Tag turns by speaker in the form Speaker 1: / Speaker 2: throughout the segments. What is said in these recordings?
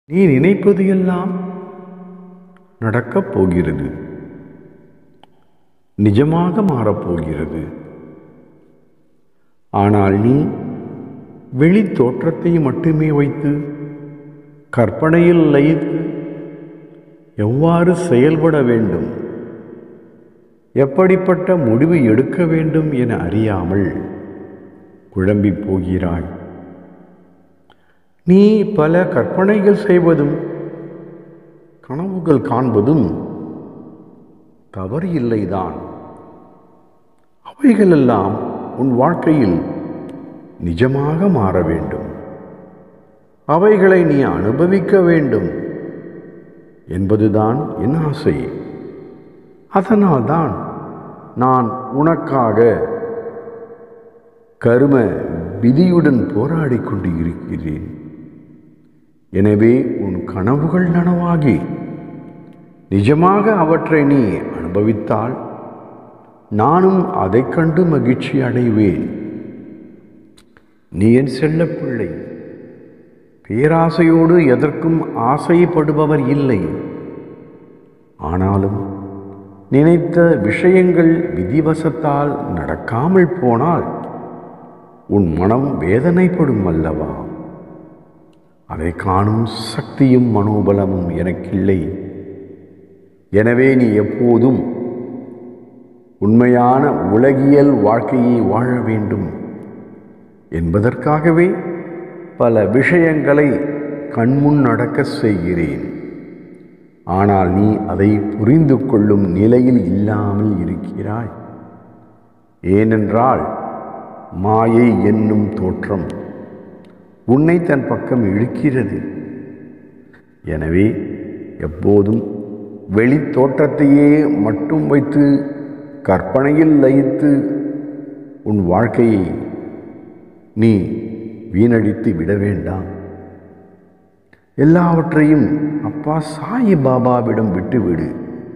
Speaker 1: நீ நினைப்பது எல்லாம் நடக்கப் போகிறது நிஜமாக மாறப்போகிறது ஆனால் நீ வெளி தோற்றத்தை மட்டுமே வைத்து கற்பனையில் லயித்து எவ்வாறு செயல்பட வேண்டும் எப்படிப்பட்ட முடிவு எடுக்க வேண்டும் என அறியாமல் குழம்பி போகிறாய் நீ பல கற்பனைகள் செய்வதும் கனவுகள் காண்பதும் தவறு இல்லைதான் அவைகளெல்லாம் உன் வாழ்க்கையில் நிஜமாக மாற வேண்டும் அவைகளை நீ அனுபவிக்க வேண்டும் என்பதுதான் என் ஆசை அதனால்தான் நான் உனக்காக கரும விதியுடன் போராடி கொண்டு இருக்கிறேன் எனவே உன் கனவுகள் நனவாகி நிஜமாக அவற்றை நீ அனுபவித்தால் நானும் அதைக் கண்டு மகிழ்ச்சி அடைவேன் நீ என் செல்ல பிள்ளை பேராசையோடு எதற்கும் ஆசைப்படுபவர் இல்லை ஆனாலும் நினைத்த விஷயங்கள் விதிவசத்தால் நடக்காமல் போனால் உன் மனம் வேதனைப்படும் அல்லவா அதை காணும் சக்தியும் மனோபலமும் எனக்கில்லை எனவே நீ எப்போதும் உண்மையான உலகியல் வாழ்க்கையை வாழ வேண்டும் என்பதற்காகவே பல விஷயங்களை கண்முன் நடக்க செய்கிறேன் ஆனால் நீ அதை புரிந்து கொள்ளும் நிலையில் இல்லாமல் இருக்கிறாய் ஏனென்றால் மாயை என்னும் தோற்றம் உன்னை தன் பக்கம் இழுக்கிறது எனவே எப்போதும் வெளி தோற்றத்தையே மட்டும் வைத்து கற்பனையில் லயித்து உன் வாழ்க்கையை நீ வீணடித்து விட வேண்டாம் எல்லாவற்றையும் அப்பா சாயி பாபாவிடம் விட்டுவிடு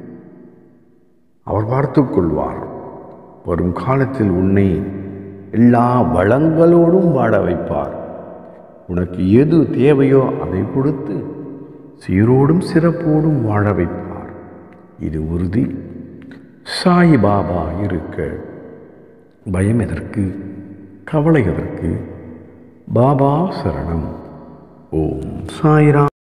Speaker 1: அவர் பார்த்து கொள்வார் வரும் காலத்தில் உன்னை எல்லா வளங்களோடும் வாழ வைப்பார் உனக்கு எது தேவையோ அதை கொடுத்து சீரோடும் சிறப்போடும் வாழ வைப்பார் இது உறுதி சாய் பாபா இருக்க பயம் எதற்கு கவலை எதற்கு பாபா சரணம் ஓம் சாய்ராம்